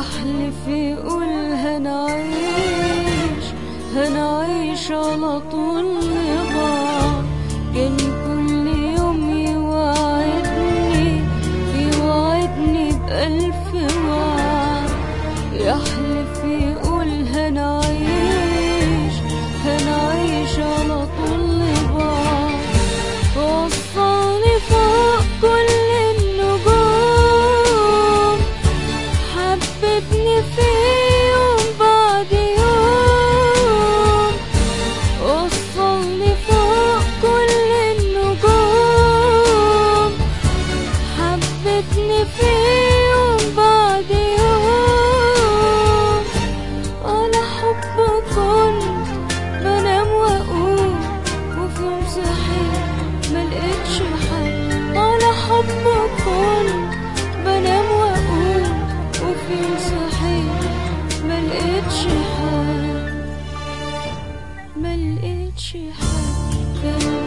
يحلف يقول هنعيش هنعيش على طول لبعض كان كل يوم يوعدني يوعدني بألف وعد يحلف يقول هنعيش هنعيش على طول لبعض وصلني فوق كل النجوم حببني في يوم بعد يوم وصلني فوق كل النجوم حببني في يوم بعد يوم على حب كنت بنام واقوم وفي يوم صحيت ملقتش حد على حب كنت بنام واقوم وفي يوم صحيت ملقتش حد ملقتش حد كان